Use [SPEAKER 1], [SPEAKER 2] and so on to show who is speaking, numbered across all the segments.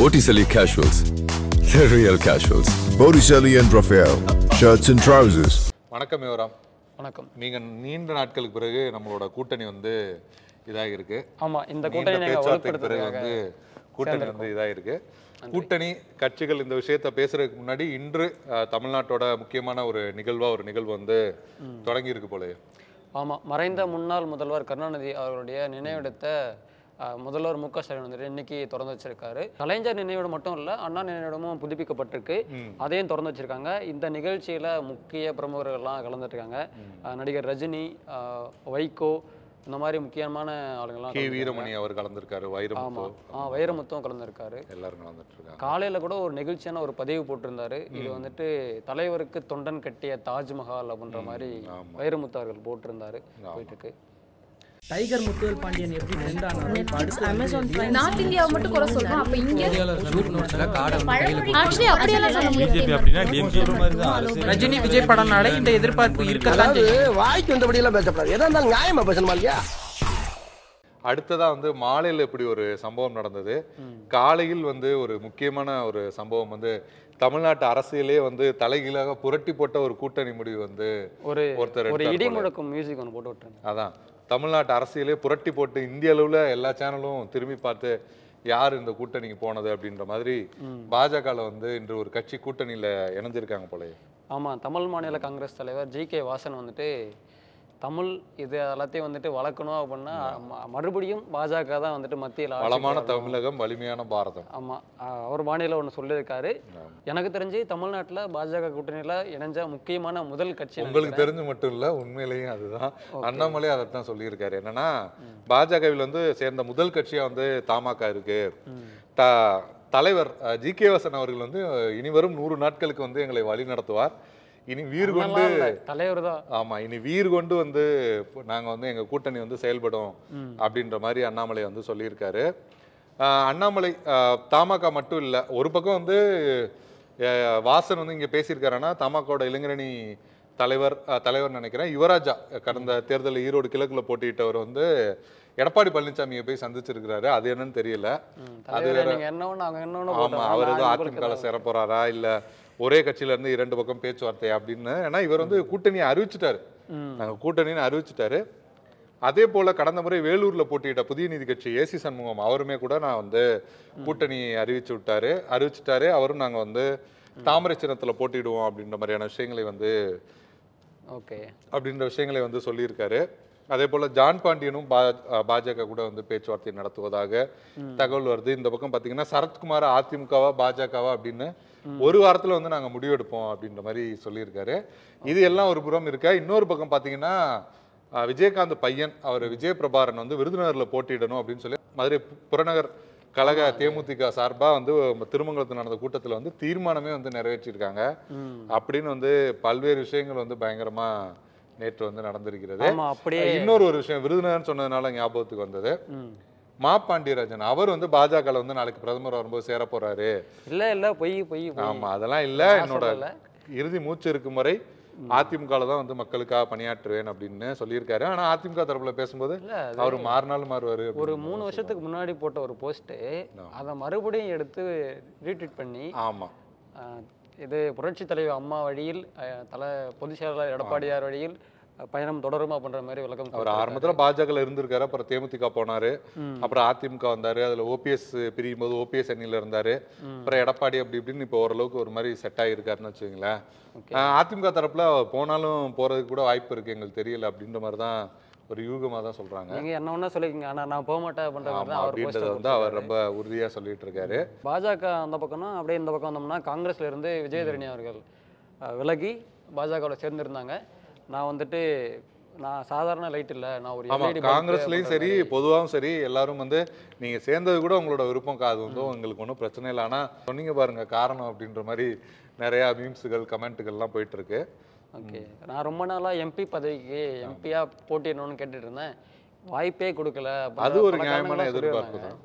[SPEAKER 1] Botticelli Casuals. The real casuals.
[SPEAKER 2] Botticelli and Raphael, shirts and trousers.
[SPEAKER 3] வணக்கம் யுவராம்
[SPEAKER 4] வணக்கம்
[SPEAKER 3] நீங்க நீண்ட நாட்களுக்கு பிறகு நம்மளோட கூட்டணி வந்து இதாகிருக்கு
[SPEAKER 4] ஆமா இந்த
[SPEAKER 3] நீண்ட
[SPEAKER 4] கூட்டணி நாங்கள்
[SPEAKER 3] பேச்சுவார்த்தைக்கு பிறகு
[SPEAKER 4] வலுப்படுத்துறதுக்காக
[SPEAKER 3] வந்து கூட்டணி வந்து இதாயிருக்கு கூட்டணி கட்சிகள் இந்த விஷயத்த பேசுறதுக்கு முன்னாடி இன்று அஹ், தமிழ்நாட்டோட முக்கியமான ஒரு நிகழ்வா ஒரு நிகழ்வு வந்து தொடங்கி இருக்கு போலயே
[SPEAKER 4] ஆமா மறைந்த முன்னாள் முதல்வர் கருணாநிதி அவர்களுடைய நினைவிடத்தை அஹ், முதல்வர் மு க ஸ்டாலின் வந்துட்டு இன்னைக்கு திறந்து வச்சிருக்காரு கலைஞர் நினைவிடம் மட்டும் இல்ல அண்ணா நினைவிடமும் புதுப்பிக்கப்பட்டிருக்கு அதையும் திறந்து வச்சிருக்காங்க இந்த நிகழ்ச்சியில முக்கிய பிரமுகர்கள்லாம் கலந்துருக்காங்க அஹ், நடிகர் ரஜினி அஹ், வைகோ இந்த மாதிரி முக்கியமான ஆளுங்கள்லாம்
[SPEAKER 3] கே
[SPEAKER 4] கலந்துருக்காங்க.
[SPEAKER 3] வீரமணி அவர் கலந்திருக்காரு
[SPEAKER 4] ஆமா
[SPEAKER 3] வைரமுத்து
[SPEAKER 4] ஆ வைரமுத்தும் கலந்துருக்காரு
[SPEAKER 3] எல்லாரும் கலந்துட்டு இருக்காங்க
[SPEAKER 4] காலையில கூட ஒரு நெகிழ்ச்சியான ஒரு பதிவு போட்டிருந்தாரு இது வந்துட்டு தலைவருக்கு தொண்டன் கட்டிய தாஜ்மஹால் அப்படின்ற மாதிரி
[SPEAKER 3] ஆமா.
[SPEAKER 4] வைரமுத்து அவர்கள் போட்டிருந்தாரு போயிட்டு இருக்கு
[SPEAKER 5] டைகர் முத்துவேல் பாண்டியன் எப்படி ட்ரெண்ட் ஆனாலும் இப்ப அடுத்து
[SPEAKER 6] நார்த் இந்தியாவை மட்டும் குறை சொல்றோம் அப்ப இங்க
[SPEAKER 5] கையில
[SPEAKER 6] ஆக்சுவலி அப்படியெல்லாம் சொல்ல
[SPEAKER 7] பிஜேபி
[SPEAKER 6] முடியாது
[SPEAKER 7] அப்படின்னா
[SPEAKER 5] ரஜினி விஜய் படம்னால இந்த எதிர்பார்ப்பு இருக்கத்தான் செய்யும்
[SPEAKER 8] வாய்க்கு வந்தபடி எல்லாம் பேசப்படாது எதா இருந்தாலும் நியாயமா பேசணுமா இல்லையா
[SPEAKER 3] அடுத்ததா வந்து மாலையில் இப்படி ஒரு சம்பவம் நடந்தது காலையில் வந்து ஒரு முக்கியமான ஒரு சம்பவம் வந்து தமிழ்நாட்டு அரசியலே வந்து தலைகீழாக புரட்டி போட்ட ஒரு கூட்டணி முடிவு வந்து
[SPEAKER 4] ஒரு
[SPEAKER 3] ஒருத்தர்
[SPEAKER 4] ஒரு
[SPEAKER 3] எடுத்தார்
[SPEAKER 4] இடி
[SPEAKER 3] போல.
[SPEAKER 4] முழக்கம் மியூசிக் ஒன்று போட்டு விட்டுருங்க
[SPEAKER 3] அதான் தமிழ்நாட்டு அரசியலே புரட்டி போட்டு இந்திய அளவுல எல்லா சேனலும் திரும்பி பார்த்து யார் இந்த கூட்டணிக்கு போனது அப்படின்ற மாதிரி பாஜகவில் வந்து இன்று ஒரு கட்சி கூட்டணியில இணைஞ்சிருக்காங்க போலயே
[SPEAKER 4] ஆமா தமிழ் மாநில காங்கிரஸ் தலைவர் ஜி கே வாசன் வந்துட்டு தமிழ் இது எல்லாத்தையும் வந்துட்டு வளர்க்கணும் அப்படின்னா ம- மறுபடியும் பாஜக தான் வந்துட்டு மத்தியில் ஆட்சிக்கு
[SPEAKER 3] வளமான
[SPEAKER 4] வரணும்.
[SPEAKER 3] தமிழகம் வலிமையான பாரதம்
[SPEAKER 4] ஆமா அஹ் அவர் பாணியில ஒன்று சொல்லியிருக்காரு எனக்கு தெரிஞ்சு தமிழ்நாட்டுல பாஜக கூட்டணியில இணைஞ்ச முக்கியமான முதல் கட்சி
[SPEAKER 3] உங்களுக்கு தெரிஞ்சு மட்டும் இல்ல உண்மையிலேயும் அதுதான் அண்ணாமலை அதைத்தான் சொல்லியிருக்காரு என்னன்னா பாஜகவில் வந்து சேர்ந்த முதல் கட்சியா வந்து தமாக இருக்கு த தலைவர் ஜி கே வாசன் அவர்கள் வந்து இனி வரும் நூறு நாட்களுக்கு வந்து எங்களை வழி நடத்துவார் இனி வீர் கொண்டு
[SPEAKER 4] தலைவர் தான்
[SPEAKER 3] ஆமா இனி வீர் கொண்டு வந்து நாங்க வந்து எங்க கூட்டணி வந்து செயல்படும் அப்படின்ற மாதிரி அண்ணாமலை வந்து சொல்லியிருக்காரு ஆஹ் அண்ணாமலை ஆஹ் தமாக மட்டும் இல்ல ஒரு பக்கம் வந்து ஆஹ் வாசன் வந்து இங்க பேசியிருக்காருன்னா தமாகோட இளைஞரணி தலைவர் ஆஹ் தலைவர் நினைக்கிறேன் யுவராஜா கடந்த தேர்தலில் ஈரோடு கிழக்குல போட்டியிட்டவர் வந்து எடப்பாடி பழனிசாமியை போய் சந்திச்சிருக்கிறாரு அது என்னன்னு தெரியல அது
[SPEAKER 4] தலைவர்
[SPEAKER 3] வேற
[SPEAKER 4] நீங்க என்ன ஒண்ணு அவங்க என்ன ஒண்ணு
[SPEAKER 3] ஆமா
[SPEAKER 4] போட்டாங்க.
[SPEAKER 3] அவர்
[SPEAKER 4] நான்
[SPEAKER 3] எதுவும்
[SPEAKER 4] உங்களுக்கு
[SPEAKER 3] அதிமுக
[SPEAKER 4] தான்
[SPEAKER 3] சேர போறாரா இல்ல ஒரே கட்சியில இருந்து இரண்டு பக்கம் பேச்சுவார்த்தை அப்படின்னு ஏன்னா இவர் வந்து கூட்டணியை அறிவிச்சிட்டாரு நாங்க கூட்டணின்னு அறிவிச்சிட்டாரு அதே போல கடந்த முறை வேலூர்ல போட்டியிட்ட புதிய நீதி கட்சி ஏசி சண்முகம் அவருமே கூட நான் வந்து கூட்டணி அறிவிச்சு விட்டாரு அறிவிச்சிட்டாரு அவரும் நாங்க வந்து தாமரை சின்னத்துல போட்டியிடுவோம் அப்படின்ற மாதிரியான விஷயங்களை வந்து
[SPEAKER 4] ஓகே
[SPEAKER 3] அப்படின்ற விஷயங்களை வந்து சொல்லியிருக்காரு அதே போல ஜான் பாண்டியனும் பா- பாஜக கூட வந்து பேச்சுவார்த்தை நடத்துவதாக தகவல் வருது இந்த பக்கம் பாத்தீங்கன்னா சரத்குமார் அதிமுகவா பாஜகவா அப்படின்னு ஒரு வாரத்துல வந்து நாங்க முடிவெடுப்போம் அப்படின்ற மாதிரி சொல்லியிருக்காரு இது எல்லாம் ஒரு புறம் இருக்க இன்னொரு பக்கம் பாத்தீங்கன்னா அஹ், விஜயகாந்த் பையன் அவர் விஜய பிரபாரன் வந்து விருதுநகர்ல போட்டியிடணும் அப்படின்னு சொல்லி மதுரை பு- புறநகர் கழக தேமுதிக சார்பா வந்து திருமங்கலத்தில் நடந்த கூட்டத்துல வந்து தீர்மானமே வந்து நிறைவேற்றியிருக்காங்க அப்படின்னு வந்து பல்வேறு விஷயங்கள் வந்து பயங்கரமா நேற்று வந்து நடந்திருக்கிறது
[SPEAKER 4] ஆமா அப்படியே
[SPEAKER 3] இன்னொரு ஒரு விஷயம் விருதுநகர்னு சொன்னதுனால ஞாபகத்துக்கு வந்தது
[SPEAKER 4] ம்.
[SPEAKER 3] மா பாண்டியராஜன் அவர் வந்து பாஜக வந்து நாளைக்கு பிரதமர் வரும்போது சேர போறாரு
[SPEAKER 4] இல்ல இல்ல பொய் பொய் பொய்.
[SPEAKER 3] ஆமா அதெல்லாம் இல்ல
[SPEAKER 4] நான்
[SPEAKER 3] என்னோட
[SPEAKER 4] சொல்லல.
[SPEAKER 3] இறுதி மூச்சு இருக்கும் வரை அதிமுகல தான் வந்து மக்களுக்காக பணியாற்றுவேன் அப்படின்னு சொல்லியிருக்காரு ஆனா அதிமுக தரப்புல பேசும்போது
[SPEAKER 4] இல்ல, அது
[SPEAKER 3] அவர் மாறினாலும் மாறுவாரு
[SPEAKER 4] ஒரு
[SPEAKER 3] அப்படின்னு
[SPEAKER 4] மூணு வருஷத்துக்கு முன்னாடி போட்ட ஒரு போஸ்ட் அதை மறுபடியும் எடுத்து ரீட்வீட் பண்ணி
[SPEAKER 3] ஆமா
[SPEAKER 4] அஹ், இது புரட்சி தலைவர் அம்மா வழியில் அஹ், தல பொதுச் செயலாளர் எடப்பாடியார் வழியில் அஹ், பயணம் தொடருமா பண்ற மாதிரி விளக்கம்
[SPEAKER 3] அவர்
[SPEAKER 4] கொடுத்திருக்காரு.
[SPEAKER 3] ஆரம்பத்துல பாஜகல இருந்திருக்காரு அப்புறம் தேமுதிக போனாரு அப்புறம் அதிமுக வந்தாரு அதுல ஓபிஎஸ் பிரியும் போது ஓபிஎஸ் அணியில இருந்தாரு அப்புறம் எடப்பாடி அப்படி இப்படின்னு இப்போ ஓரளவுக்கு ஒரு மாதிரி செட் ஆகியிருக்காருன்னு வச்சுக்கோங்களேன் ஆஹ் அதிமுக தரப்புல போனாலும் போறதுக்கு கூட வாய்ப்பு இருக்கு எங்களுக்கு தெரியல அப்படின்ற மாதிரி தான் ஒரு யூகமா தான் சொல்றாங்க
[SPEAKER 4] நீங்க என்ன ஒண்ணா சொல்லிக்கங்க ஆனா நான் போக மாட்டேன் அப்படின்ற மாதிரி
[SPEAKER 3] ஆமா
[SPEAKER 4] தான் அவர்
[SPEAKER 3] அப்படின்றத
[SPEAKER 4] poster
[SPEAKER 3] வந்து அவர்
[SPEAKER 4] போட்டிருக்காரு.
[SPEAKER 3] ரொம்ப உறுதியா சொல்லிட்டு இருக்காரு
[SPEAKER 4] பாஜக அந்த பக்கம்னா அப்படியே இந்த பக்கம் வந்தோம்னா காங்கிரஸ்ல இருந்து விஜயதரணி அவர்கள் அஹ், விலகி பாஜகவில் சேர்ந்திருந்தாங்க நான் வந்துட்டு நான் சாதாரண லைட் இல்ல நான் ஒரு
[SPEAKER 3] ஆமா
[SPEAKER 4] LED bulb
[SPEAKER 3] காங்கிரஸ்லயும்
[SPEAKER 4] அப்படின்ற
[SPEAKER 3] சரி
[SPEAKER 4] மாதிரி.
[SPEAKER 3] பொதுவாகவும் சரி எல்லாரும் வந்து நீங்க சேர்ந்தது கூட உங்களோட விருப்பம் காது வந்து எங்களுக்கு ஒன்றும் பிரச்சனை இல்லை ஆனா சொன்னீங்க பாருங்க காரணம் அப்படின்ற மாதிரி நிறைய மீம்ஸுகள் கமெண்ட்டுகள்லாம் போயிட்டு இருக்கு
[SPEAKER 4] ஓகே நான் ரொம்ப நாளா எம்பி பதவிக்கு எம்பியா போட்டிடணும்னு கேட்டுட்டு இருந்தேன் வாய்ப்பே கொடுக்கல
[SPEAKER 3] அது ஒரு நியாயமான எதிர்பார்ப்பு தான்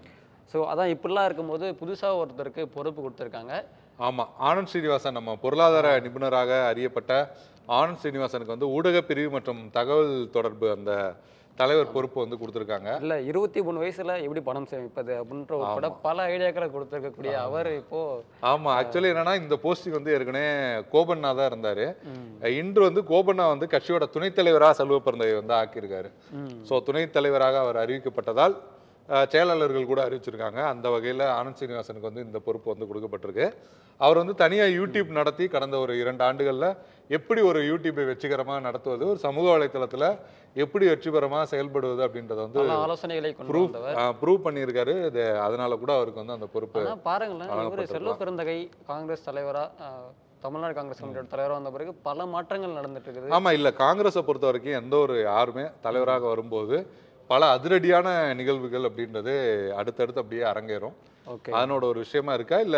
[SPEAKER 4] ஸோ அதான் இப்படிலாம் இருக்கும்போது புதுசா ஒருத்தருக்கு பொறுப்பு கொடுத்துருக்காங்க
[SPEAKER 3] ஆமா ஆனந்த் ஸ்ரீனிவாசன் நம்ம பொருளாதார நிபுணராக அறியப்பட்ட ஆனந்த் ஸ்ரீனிவாசனுக்கு வந்து ஊடக பிரிவு மற்றும் தகவல் தொடர்பு அந்த தலைவர் பொறுப்பு வந்து கொடுத்துருக்காங்க
[SPEAKER 4] இல்ல இருபத்தி மூணு வயசுல எப்படி பணம் சேமிப்பது அப்படின்ற உட்பட பல ஐடியாக்களை கொடுத்துருக்கக்கூடிய அவர் இப்போ
[SPEAKER 3] ஆமா ஆக்சுவலி என்னன்னா இந்த போஸ்டிங் வந்து ஏற்கனவே கோபண்ணா தான் இருந்தாரு இன்று வந்து கோபண்ணா வந்து கட்சியோட துணைத் தலைவரா செல்வ பிறந்தவை வந்து ஆக்கியிருக்காரு ஸோ துணைத் தலைவராக அவர் அறிவிக்கப்பட்டதால் அஹ், செயலாளர்கள் கூட அறிவிச்சிருக்காங்க அந்த வகையில் ஆனந்த் சீனிவாசனுக்கு வந்து இந்த பொறுப்பு வந்து கொடுக்கப்பட்டிருக்கு அவர் வந்து தனியாக யூடியூப் நடத்தி கடந்த ஒரு இரண்டு ஆண்டுகளில் எப்படி ஒரு யூடியூப்பை வெற்றிகரமாக நடத்துவது ஒரு சமூக வலைத்தளத்தில் எப்படி வெற்றிகரமாக செயல்படுவது அப்படின்றத வந்து
[SPEAKER 4] பல ஆலோசனைகளை கொண்டு
[SPEAKER 3] ப்ரூவ்
[SPEAKER 4] வந்தவர்
[SPEAKER 3] ப்ரூவ் பண்ணியிருக்காரு இது அதனால கூட அவருக்கு வந்து அந்த பொறுப்பு
[SPEAKER 4] ஆனா பாருங்களேன் இவர்
[SPEAKER 3] வழங்கப்பட்டிருக்கலாம்.
[SPEAKER 4] செல்வ பெருந்தகை காங்கிரஸ் தலைவரா ஆஹ், தமிழ்நாடு காங்கிரஸ் கமிட்டியோட தலைவரா வந்த பிறகு பல மாற்றங்கள் நடந்துட்டு இருக்குது
[SPEAKER 3] ஆமா இல்ல காங்கிரஸை பொறுத்த வரைக்கும் எந்த ஒரு யாருமே தலைவராக வரும்போது பல அதிரடியான நிகழ்வுகள் அப்படின்றது அடுத்தடுத்து அப்படியே அரங்கேறும்
[SPEAKER 4] ஓகே
[SPEAKER 3] அதனோட ஒரு விஷயமா இருக்கா இல்ல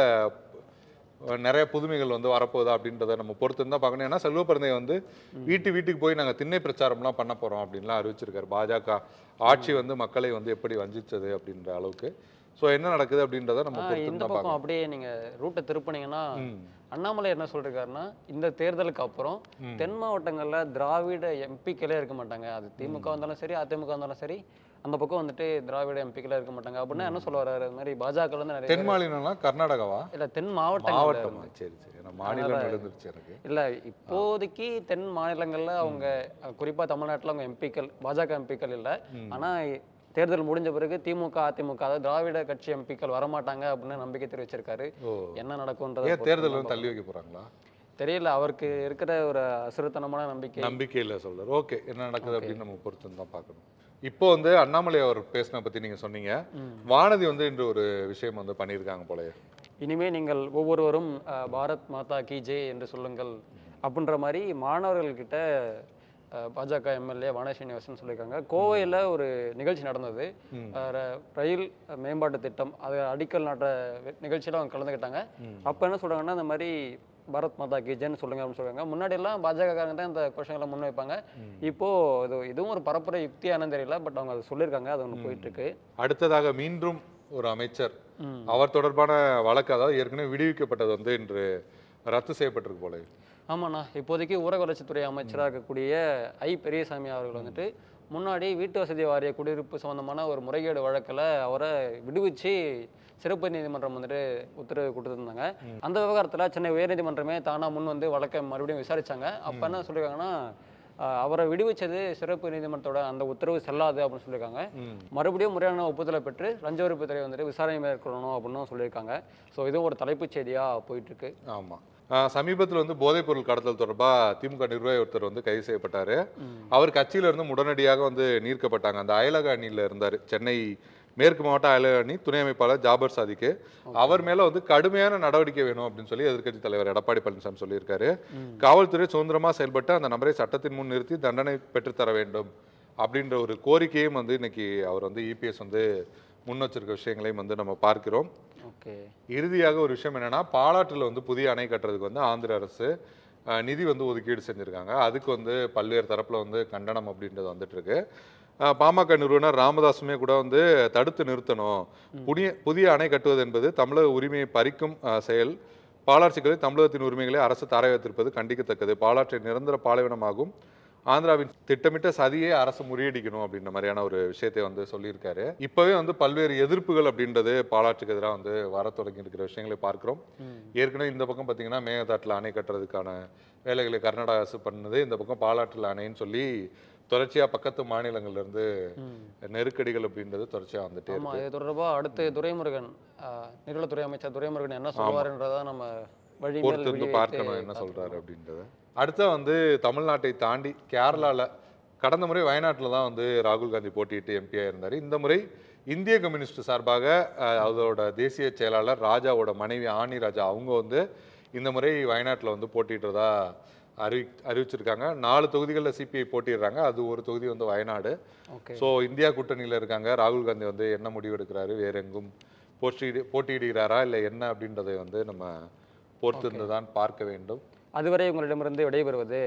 [SPEAKER 3] அஹ், நிறைய புதுமைகள் வந்து வரப்போகுதா அப்படின்றத நம்ம பொறுத்து இருந்தா பார்க்கணும் ஏன்னா செல்வ பிறந்தை வந்து வீட்டு வீட்டுக்கு போய் நாங்க திண்ணை பிரச்சாரம்லாம் பண்ண போறோம் அப்படின்லாம் அறிவிச்சிருக்காரு பாஜக ஆட்சி வந்து மக்களை வந்து எப்படி வஞ்சிச்சது அப்படின்ற அளவுக்கு சோ என்ன நடக்குது அப்படின்றத நம்ம
[SPEAKER 4] ஆனா,
[SPEAKER 3] பொறுத்து
[SPEAKER 4] இந்த
[SPEAKER 3] இருந்தா
[SPEAKER 4] பக்கம்
[SPEAKER 3] பார்க்கணும்
[SPEAKER 4] அப்படியே நீங்க ரூட்டை திருப்பினீங்கன்னா
[SPEAKER 3] ம்.
[SPEAKER 4] அண்ணாமலை என்ன சொல்லிருக்காருன்னா இந்த தேர்தலுக்கு அப்புறம் தென் மாவட்டங்கள்ல திராவிட எம்பிக்களே இருக்க மாட்டாங்க அது திமுக வந்தாலும் சரி அதிமுக வந்தாலும் சரி அந்த பக்கம் வந்துட்டு திராவிட எம்பிக்களே இருக்க மாட்டாங்க அப்படின்னா என்ன சொல்ல வர்றாரு அது மாதிரி பாஜக இருந்து நிறைய
[SPEAKER 3] தென்
[SPEAKER 4] பேர்
[SPEAKER 3] மாநிலம்னா கர்நாடகாவா
[SPEAKER 4] இல்ல தென் மாவட்டங்கள்ல
[SPEAKER 3] மாவட்டமா
[SPEAKER 4] இருந்து.
[SPEAKER 3] சரி சரி நான் மாநிலம் நடந்துருச்சு எனக்கு
[SPEAKER 4] இல்ல இப்போதைக்கு தென் மாநிலங்கள்ல அவங்க அஹ், குறிப்பா தமிழ்நாட்டுல அவங்க எம்பிக்கள் பாஜக எம்பிக்கள் இல்ல ஆனா தேர்தல் முடிஞ்ச பிறகு திமுக அதிமுக அதாவது திராவிட கட்சி எம்பிக்கள் வரமாட்டாங்க அப்படின்னு நம்பிக்கை தெரிவிச்சிருக்காரு
[SPEAKER 3] ஓ
[SPEAKER 4] என்ன நடக்கும்ன்றது
[SPEAKER 3] ஏன் தேர்தல் வந்து தள்ளி வைக்க போறாங்களா
[SPEAKER 4] தெரியல அவருக்கு இருக்கிற ஒரு அசுரத்தனமான நம்பிக்கை
[SPEAKER 3] நம்பிக்கையில சொல்றாரு ஓகே என்ன நடக்குது அப்படின்னு நம்ம பொறுத்து தான் பார்க்கணும் இப்போ வந்து அண்ணாமலை அவர் பேசின பத்தி நீங்க சொன்னீங்க வானதி வந்து இன்று ஒரு விஷயம் வந்து பண்ணியிருக்காங்க போலயே
[SPEAKER 4] இனிமே நீங்கள் ஒவ்வொருவரும் அஹ், பாரத் மாதா கி ஜெய் என்று சொல்லுங்கள் அப்படின்ற மாதிரி மாணவர்கள்கிட்ட அஹ், பாஜக எம்எல்ஏ வான சீனிவாசன் சொல்லியிருக்காங்க கோவையில் ஒரு நிகழ்ச்சி நடந்தது அஹ், ர- ரயில் மேம்பாட்டு திட்டம் அது அடிக்கல் நாட்ட வே- நிகழ்ச்சியில அவங்க கலந்துக்கிட்டாங்க அப்போ என்ன சொல்றாங்கன்னா இந்த மாதிரி பாரத் மாதா கி ஜெய்ன்னு சொல்லுங்க அப்படின்னு சொல்றாங்க முன்னாடி எல்லாம் பாஜக காரங்க தான் இந்த கொஷங்களை முன் வைப்பாங்க இப்போ இது இதுவும் ஒரு பரப்புரை யுக்தியானு தெரியல பட் அவங்க அதை சொல்லியிருக்காங்க அது ஒன்று போயிட்டு இருக்கு
[SPEAKER 3] அடுத்ததாக மீண்டும் ஒரு அமைச்சர் அவர் தொடர்பான வழக்கு அதாவது ஏற்கனவே விடுவிக்கப்பட்டது வந்து இன்று ரத்து செய்யப்பட்டிருக்கு போல
[SPEAKER 4] ஆமாண்ணா இப்போதைக்கு ஊரக வளர்ச்சித்துறை அமைச்சராக இருக்கக்கூடிய ஐ பெரியசாமி அவர்கள் வந்துட்டு முன்னாடி வீட்டு வசதி வாரிய குடியிருப்பு சம்பந்தமான ஒரு முறைகேடு வழக்கில் அவரை விடுவிச்சு சிறப்பு நீதிமன்றம் வந்துட்டு உத்தரவு கொடுத்துருந்தாங்க அந்த விவகாரத்தில் சென்னை உயர்நீதிமன்றமே தானா முன் வந்து வழக்கை மறுபடியும் விசாரிச்சாங்க அப்போ என்ன சொல்லியிருக்காங்கன்னா ஆஹ், அவரை விடுவிச்சது சிறப்பு நீதிமன்றத்தோட அந்த உத்தரவு செல்லாது அப்படின்னு சொல்லியிருக்காங்க மறுபடியும் முறையான ஒப்புதலை பெற்று லஞ்ச ஒழிப்புத்துறை வந்துட்டு விசாரணை மேற்கொள்ளணும் அப்படின்னு சொல்லியிருக்காங்க ஸோ இதுவும் ஒரு தலைப்புச் செய்தியாக போயிட்டு இருக்கு
[SPEAKER 3] ஆமா ஆஹ் சமீபத்துல வந்து போதைப் பொருள் கடத்தல் தொடர்பா திமுக நிர்வாகி ஒருத்தர் வந்து கைது செய்யப்பட்டாரு அவர் கட்சியில இருந்து உடனடியாக வந்து நீர்க்கப்பட்டாங்க அந்த அயலக அணியில இருந்தாரு சென்னை மேற்கு மாவட்ட அயலக அணி துணை அமைப்பாளர் ஜாபர் சாதிக்கு அவர் மேல வந்து கடுமையான நடவடிக்கை வேணும் அப்படின்னு சொல்லி எதிர்க்கட்சி தலைவர் எடப்பாடி பழனிசாமி சொல்லியிருக்காரு காவல்துறை சுதந்திரமா செயல்பட்டு அந்த நபரை சட்டத்தின் முன் நிறுத்தி தண்டனை பெற்றுத்தர வேண்டும் அப்படின்ற ஒரு கோரிக்கையும் வந்து இன்னைக்கு அவர் வந்து இபிஎஸ் வந்து முன் வச்சிருக்க விஷயங்களையும் வந்து நம்ம பார்க்கிறோம்
[SPEAKER 4] ஓகே
[SPEAKER 3] இறுதியாக ஒரு விஷயம் என்னன்னா பாலாற்றில் வந்து புதிய அணை கட்டுறதுக்கு வந்து ஆந்திர அரசு அஹ், நிதி வந்து ஒதுக்கீடு செஞ்சிருக்காங்க அதுக்கு வந்து பல்வேறு தரப்புல வந்து கண்டனம் அப்படின்றது வந்துட்டு இருக்கு அஹ், பாமக நிறுவனர் ராமதாசுமே கூட வந்து தடுத்து நிறுத்தணும் புதிய புதிய அணை கட்டுவது என்பது தமிழக உரிமையை பறிக்கும் அஹ், செயல் பாலாறு சிக்கலில் தமிழகத்தின் உரிமைகளை அரசு தாரை வைத்திருப்பது கண்டிக்கத்தக்கது பாலாற்றை நிரந்தர பாலைவனமாகும் ஆந்திராவின் திட்டமிட்ட சதியை அரசு முறியடிக்கணும் அப்படின்ற மாதிரியான ஒரு விஷயத்தை வந்து சொல்லியிருக்காரு இப்பவே வந்து பல்வேறு எதிர்ப்புகள் அப்படின்றது பாலாற்றுக்கு எதிராக வந்து வர தொடங்கி இருக்கிற விஷயங்களை பார்க்கிறோம் ஏற்கனவே இந்த பக்கம் பார்த்தீங்கன்னா மேகதாட்டில் அணை கட்டுறதுக்கான வேலைகளை கர்நாடக அரசு பண்ணுது இந்த பக்கம் பாலாற்றில் அணைன்னு சொல்லி தொடர்ச்சியா பக்கத்து மாநிலங்கள்ல இருந்து நெருக்கடிகள் அப்படின்றது தொடர்ச்சியா வந்துட்டே
[SPEAKER 4] ஆமா
[SPEAKER 3] இருக்கு
[SPEAKER 4] இது தொடர்பா அடுத்து துரைமுருகன் ஆஹ், நிர்மலத்துறை அமைச்சர் துரைமுருகன் என்ன சொல்லுவாருன்றதா நம்ம வழி மேல்
[SPEAKER 3] பொறுத்து
[SPEAKER 4] விழி
[SPEAKER 3] இருந்து
[SPEAKER 4] வைத்து
[SPEAKER 3] பார்க்கணும் என்ன
[SPEAKER 4] பார்க்கணும்.
[SPEAKER 3] சொல்றாரு அப்படின்றத அடுத்த வந்து தமிழ்நாட்டை தாண்டி கேரளால கடந்த முறை வயநாட்டில் தான் வந்து ராகுல் காந்தி போட்டியிட்டு எம்பியா இருந்தார் இந்த முறை இந்திய கம்யூனிஸ்ட் சார்பாக அஹ், அதோட தேசிய செயலாளர் ராஜாவோட மனைவி ஆனி ராஜா அவங்க வந்து இந்த முறை வயநாட்டில் வந்து போட்டியிடுறதா அறிவி அறிவிச்சிருக்காங்க நாலு தொகுதிகளில் சிபிஐ போட்டிடுறாங்க அது ஒரு தொகுதி வந்து வயநாடு
[SPEAKER 4] ஓகே
[SPEAKER 3] ஸோ இந்தியா கூட்டணியில் இருக்காங்க ராகுல் காந்தி வந்து என்ன முடிவு எடுக்கிறாரு வேற எங்கும் போட்டியிடு போட்டியிடுகிறாரா இல்லை என்ன அப்படின்றதை வந்து நம்ம பொறுத்திருந்து தான் பார்க்க வேண்டும்
[SPEAKER 4] அதுவரை உங்களிடமிருந்து விடைபெறுவது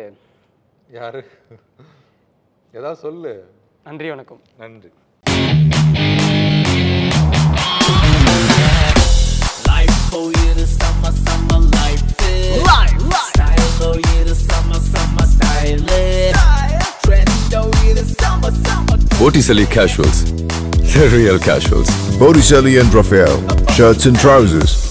[SPEAKER 3] யாரு ஏதாவது சொல்லு
[SPEAKER 4] நன்றி வணக்கம்
[SPEAKER 3] நன்றி
[SPEAKER 7] Life for you the summer, summer life is. Life, Style for you the summer, summer style is. Trend for you the summer, summer
[SPEAKER 1] Botticelli Casuals. The real casuals.
[SPEAKER 2] Botticelli and Raphael, shirts and trousers.